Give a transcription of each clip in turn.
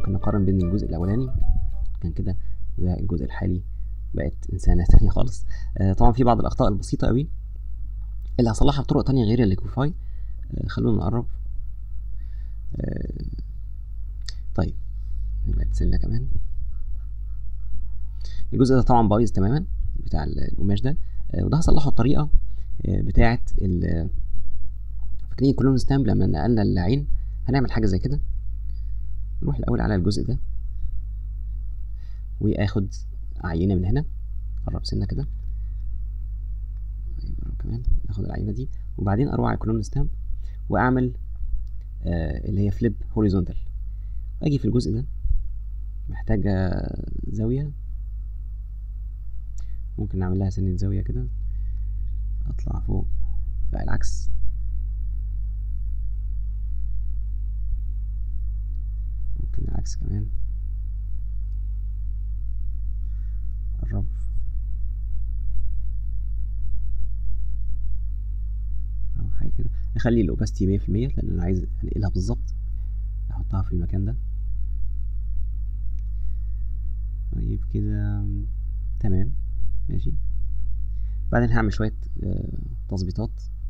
ممكن نقارن بين الجزء الاولاني كان كده وده الجزء الحالي بقت انسانه تانية خالص آه طبعا في بعض الاخطاء البسيطه قوي اللي هصلحها بطرق تانية غير الليكوفاي آه خلونا نقرب آه طيب نبعد سنه كمان الجزء ده طبعا بايظ تماما بتاع القماش ده آه وده هصلحه بطريقه آه بتاعه ال فاكرين الكلون ستامب لما نقلنا العين هنعمل حاجه زي كده نروح الاول على الجزء ده وياخد عينه من هنا قرب سنه كده قرب كمان ناخد العينه دي وبعدين اروح على الكلون ستامب واعمل آه اللي هي فليب هوريزونتال اجي في الجزء ده محتاجه زاويه ممكن نعمل لها سنه زاويه كده اطلع فوق لا العكس ممكن العكس كمان قرب او حاجه كده نخلي الاوباستي مية في المية لان انا عايز انقلها بالظبط احطها في المكان ده طيب كده تمام ماشي بعدين هعمل شوية آه تظبيطات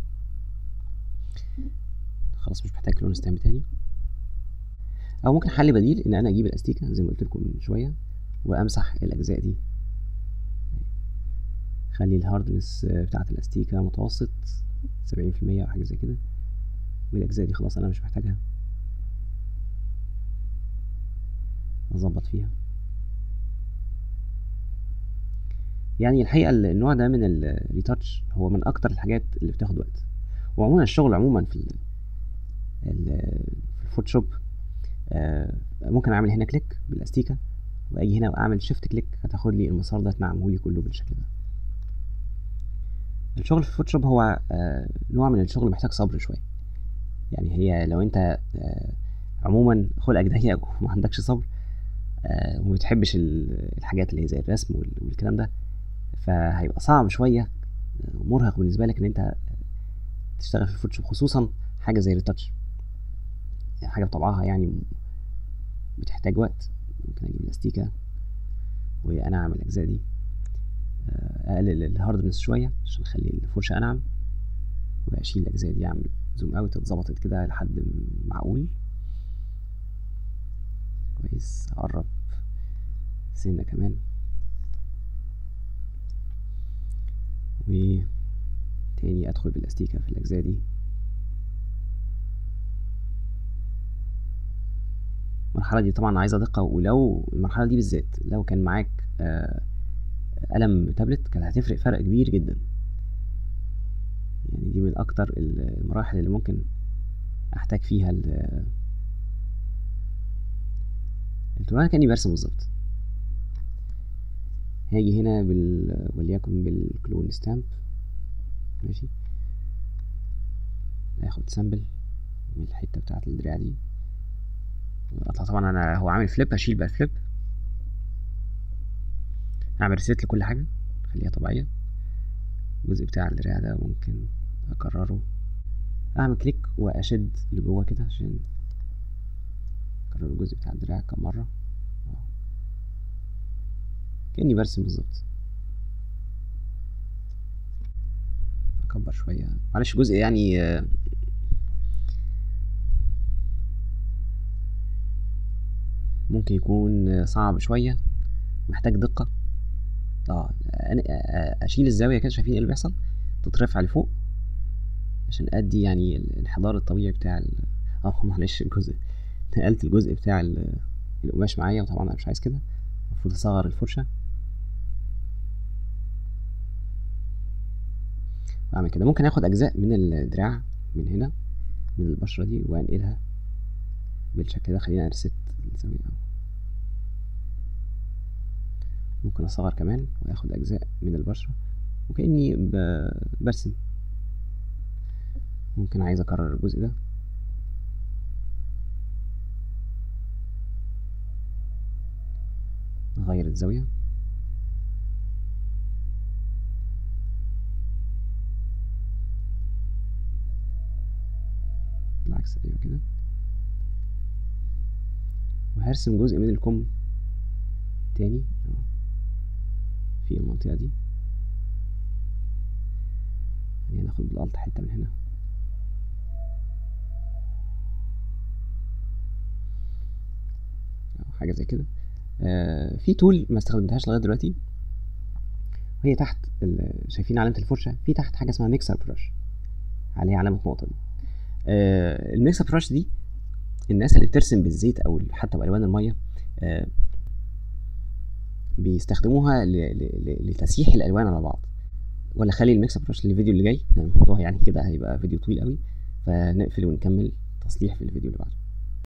خلاص مش محتاج لون ستامب تاني او ممكن حل بديل ان انا اجيب الاستيكه زي ما قلت لكم من شويه وامسح الاجزاء دي خلي الهاردنس بتاعه الاستيكه متوسط سبعين في المية او حاجه زي كده والاجزاء دي خلاص انا مش محتاجها اظبط فيها يعني الحقيقه النوع ده من الريتاتش هو من اكتر الحاجات اللي بتاخد وقت وعموما الشغل عموما في في الفوتوشوب آه ممكن اعمل هنا كليك بالاستيكه واجي هنا واعمل شيفت كليك هتاخد لي المسار ده اتنعمه لي كله بالشكل ده الشغل في الفوتوشوب هو آه نوع من الشغل محتاج صبر شويه يعني هي لو انت آه عموما خلقك ضيق وما عندكش صبر آه وما بتحبش الحاجات اللي هي زي الرسم والكلام ده فهيبقى صعب شويه مرهق بالنسبه لك ان انت تشتغل في الفوتوشوب خصوصا حاجه زي الريتاتش حاجه بطبعها يعني بتحتاج وقت ممكن اجيب الاستيكه وانا اعمل الاجزاء دي اقلل الهاردنس شويه عشان اخلي الفرشه انعم واشيل الاجزاء دي اعمل زوم اوت اتظبطت كده لحد معقول كويس اقرب سنه كمان وتاني ادخل بالاستيكه في الاجزاء دي المرحله دي طبعا عايزه دقه ولو المرحله دي بالذات لو كان معاك آه قلم تابلت كانت هتفرق فرق كبير جدا يعني دي من اكتر المراحل اللي ممكن احتاج فيها التوان كاني برسم بالظبط هاجي هنا بال وليكن بالكلون ستامب ماشي اخد سامبل من الحته بتاعه الدراع دي اطلع طبعا انا هو عامل فليب هشيل بقى الفليب اعمل ريسيت لكل حاجه خليها طبيعيه الجزء بتاع الدراع ده ممكن اكرره اعمل كليك واشد لجوه كده عشان اكرر الجزء بتاع الدراع كم مره كاني برسم بالظبط اكبر شويه معلش جزء يعني ممكن يكون صعب شويه محتاج دقه اه انا اشيل الزاويه كده شايفين ايه اللي بيحصل تترفع لفوق عشان ادي يعني الانحدار الطبيعي بتاع ال... اه معلش الجزء نقلت الجزء بتاع ال... القماش معايا وطبعا انا مش عايز كده المفروض اصغر الفرشه واعمل كده ممكن اخد اجزاء من الدراع من هنا من البشره دي وانقلها بالشكل ده خلينا ارست الزاويه ممكن اصغر كمان واخد اجزاء من البشره وكاني ب... برسم ممكن عايز اكرر الجزء ده نغير الزاويه العكس ايوه كده وهرسم جزء من الكم تاني أهو. في المنطقة دي خلينا ناخد بالألت حتة من هنا أو حاجة زي كده آه في تول ما استخدمتهاش لغاية دلوقتي وهي تحت ال- شايفين علامة الفرشة في تحت حاجة اسمها ميكسر براش عليها علامة نقطة دي آه الميكسر براش دي الناس اللي بترسم بالزيت او حتى بالوان الميه آه بيستخدموها ل- ل- ل- لتسييح الالوان على بعض ولا خلي الميكس براش للفيديو اللي جاي لأن الموضوع يعني كده هيبقى فيديو طويل قوي فنقفل ونكمل تصليح في الفيديو اللي بعده